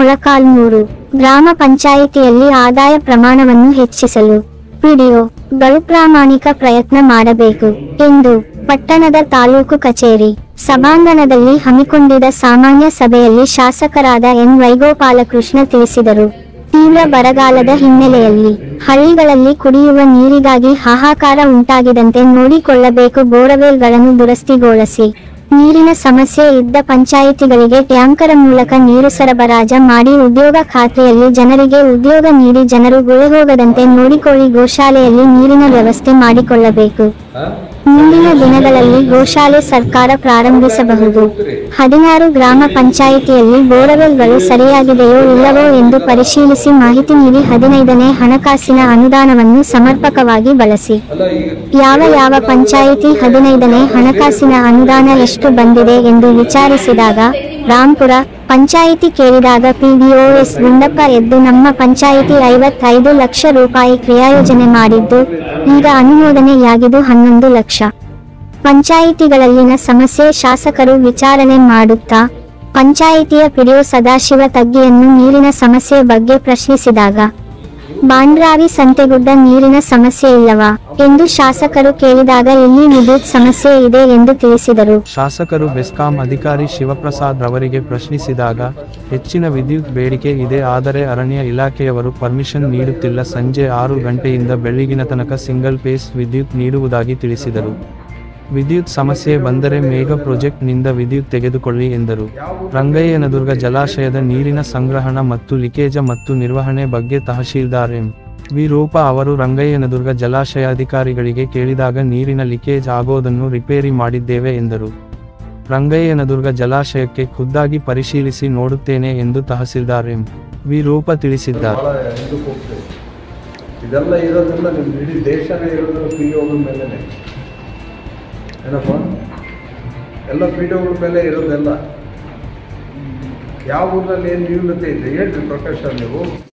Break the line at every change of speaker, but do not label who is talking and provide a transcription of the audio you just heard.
ಮೊಳಕಾಲ್ಮೂರು ಗ್ರಾಮ ಪಂಚಾಯಿತಿಯಲ್ಲಿ ಆದಾಯ ಪ್ರಮಾಣವನ್ನು ಹೆಚ್ಚಿಸಲು ಪಿಡಿಒ ಗಳು ಪ್ರಾಮಾಣಿಕ ಪ್ರಯತ್ನ ಮಾಡಬೇಕು ಎಂದು ಪಟ್ಟಣದ ತಾಲೂಕು ಕಚೇರಿ ಸಭಾಂಗಣದಲ್ಲಿ ಹಮ್ಮಿಕೊಂಡಿದ್ದ ಸಾಮಾನ್ಯ ಸಭೆಯಲ್ಲಿ ಶಾಸಕರಾದ ಎನ್ ವೈಗೋಪಾಲಕೃಷ್ಣ ತಿಳಿಸಿದರು ತೀವ್ರ ಬರಗಾಲದ ಹಿನ್ನೆಲೆಯಲ್ಲಿ ಹಳ್ಳಿಗಳಲ್ಲಿ ಕುಡಿಯುವ ನೀರಿಗಾಗಿ ಹಾಹಾಕಾರ ಉಂಟಾಗಿದಂತೆ ನೋಡಿಕೊಳ್ಳಬೇಕು ಬೋರ್ವೆಲ್ಗಳನ್ನು ದುರಸ್ತಿಗೊಳಿಸಿ ನೀರಿನ ಸಮಸ್ಯೆ ಇದ್ದ ಪಂಚಾಯಿತಿಗಳಿಗೆ ಟ್ಯಾಂಕರ ಮೂಲಕ ನೀರು ಸರಬರಾಜ ಮಾಡಿ ಉದ್ಯೋಗ ಖಾತ್ರಿಯಲ್ಲಿ ಜನರಿಗೆ ಉದ್ಯೋಗ ನೀಡಿ ಜನರು ಗುಳೆಹೋಗದಂತೆ ನೋಡಿಕೊಳ್ಳಿ ಗೋಶಾಲೆಯಲ್ಲಿ ನೀರಿನ ವ್ಯವಸ್ಥೆ ಮಾಡಿಕೊಳ್ಳಬೇಕು ಮುಂದಿನ ದಿನಗಳಲ್ಲಿ ಗೋಶಾಲೆ ಸರ್ಕಾರ ಪ್ರಾರಂಭಿಸಬಹುದು ಹದಿನಾರು ಗ್ರಾಮ ಪಂಚಾಯಿತಿಯಲ್ಲಿ ಬೋರ್ವೆಲ್ಗಳು ಸರಿಯಾಗಿದೆಯೋ ಇಲ್ಲವೋ ಎಂದು ಪರಿಶೀಲಿಸಿ ಮಾಹಿತಿ ನೀಡಿ ಹದಿನೈದನೇ ಹಣಕಾಸಿನ ಅನುದಾನವನ್ನು ಸಮರ್ಪಕವಾಗಿ ಬಳಸಿ ಯಾವ ಯಾವ ಪಂಚಾಯಿತಿ ಹದಿನೈದನೇ ಹಣಕಾಸಿನ ಅನುದಾನ ಎಷ್ಟು ಬಂದಿದೆ ಎಂದು ವಿಚಾರಿಸಿದಾಗ ರಾಂಪುರ ಪಂಚಾಯಿತಿ ಕೇಳಿದಾಗ ಪಿಡಿಒಎಸ್ ಗುಂಡಪ್ಪ ಎದ್ದು ನಮ್ಮ ಪಂಚಾಯಿತಿ ಐವತ್ತೈದು ಲಕ್ಷ ರೂಪಾಯಿ ಕ್ರಿಯಾಯೋಜನೆ ಮಾಡಿದ್ದು ಈಗ ಅನುಮೋದನೆಯಾಗಿದ್ದು ಹನ್ನೊಂದು ಲಕ್ಷ ಪಂಚಾಯಿತಿಗಳಲ್ಲಿನ ಸಮಸ್ಯೆ ಶಾಸಕರು ವಿಚಾರಣೆ ಮಾಡುತ್ತಾ ಪಂಚಾಯಿತಿಯ ಪಿಡಿಒ ಸದಾಶಿವ ತಗ್ಗಿಯನ್ನು ನೀರಿನ ಸಮಸ್ಯೆ ಬಗ್ಗೆ ಪ್ರಶ್ನಿಸಿದಾಗ ಬಾಂಡ್ರಾವಿ ಸಂತೆಗುಡ್ಡ ನೀರಿನ ಸಮಸ್ಯೆ ಇಲ್ಲವಾ ಎಂದು ಶಾಸಕರು ಕೇಳಿದಾಗ ಇಲ್ಲಿ ವಿದ್ಯುತ್ ಸಮಸ್ಯೆ ಇದೆ ಎಂದು ತಿಳಿಸಿದರು
ಶಾಸಕರು ಬೆಸ್ಕಾಂ ಅಧಿಕಾರಿ ಶಿವಪ್ರಸಾದ್ ರವರಿಗೆ ಪ್ರಶ್ನಿಸಿದಾಗ ಹೆಚ್ಚಿನ ವಿದ್ಯುತ್ ಬೇಡಿಕೆ ಇದೆ ಆದರೆ ಅರಣ್ಯ ಇಲಾಖೆಯವರು ಪರ್ಮಿಷನ್ ನೀಡುತ್ತಿಲ್ಲ ಸಂಜೆ ಆರು ಗಂಟೆಯಿಂದ ಬೆಳಗಿನ ತನಕ ಸಿಂಗಲ್ ಪೇಸ್ ವಿದ್ಯುತ್ ನೀಡುವುದಾಗಿ ತಿಳಿಸಿದರು ವಿದ್ಯುತ್ ಸಮಸ್ಯೆ ಬಂದರೆ ಮೇಘ ಪ್ರಾಜೆಕ್ಟ್ನಿಂದ ವಿದ್ಯುತ್ ತೆಗೆದುಕೊಳ್ಳಿ ಎಂದರು ರಂಗಯ್ಯನದುರ್ಗ ಜಲಾಶಯದ ನೀರಿನ ಸಂಗ್ರಹಣ ಮತ್ತು ಲಿಕೇಜ ಮತ್ತು ನಿರ್ವಹಣೆ ಬಗ್ಗೆ ತಹಶೀಲ್ದಾರ್ ಎಂ ವಿರೂಪ ಅವರು ರಂಗಯ್ಯನದುರ್ಗ ಜಲಾಶಯ ಅಧಿಕಾರಿಗಳಿಗೆ ಕೇಳಿದಾಗ ನೀರಿನ ಲೀಕೇಜ್ ಆಗೋದನ್ನು ರಿಪೇರಿ ಮಾಡಿದ್ದೇವೆ ಎಂದರು ರಂಗಯ್ಯನದುರ್ಗ ಜಲಾಶಯಕ್ಕೆ ಖುದ್ದಾಗಿ ಪರಿಶೀಲಿಸಿ ನೋಡುತ್ತೇನೆ ಎಂದು ತಹಸೀಲ್ದಾರ್ ಎಂ ವಿರೂಪ ತಿಳಿಸಿದ್ದಾರೆ
ಬಹಳ ಇದಕ್ಕೆ ಹೋಗ್ತೇವೆ ಇದೆಲ್ಲ ಇರೋದ್ರಿಂದ ನಿಮ್ಮ ಇಡೀ ದೇಶನೇ ಇರೋದ್ರ ಪಿ ಡಿಒಗಳ ಮೇಲೆನೆ ಏನಪ್ಪ ಎಲ್ಲ ಪಿ ಡಿಒಗಳ ಮೇಲೆ ಇರೋದೆಲ್ಲ ಯಾವ ಊರಿನಲ್ಲಿ ಏನು ನ್ಯೂನತೆ ಇದೆ ಹೇಳ್ರಿ ಪ್ರಕಾಶ್ ಅವ್ರು ನೀವು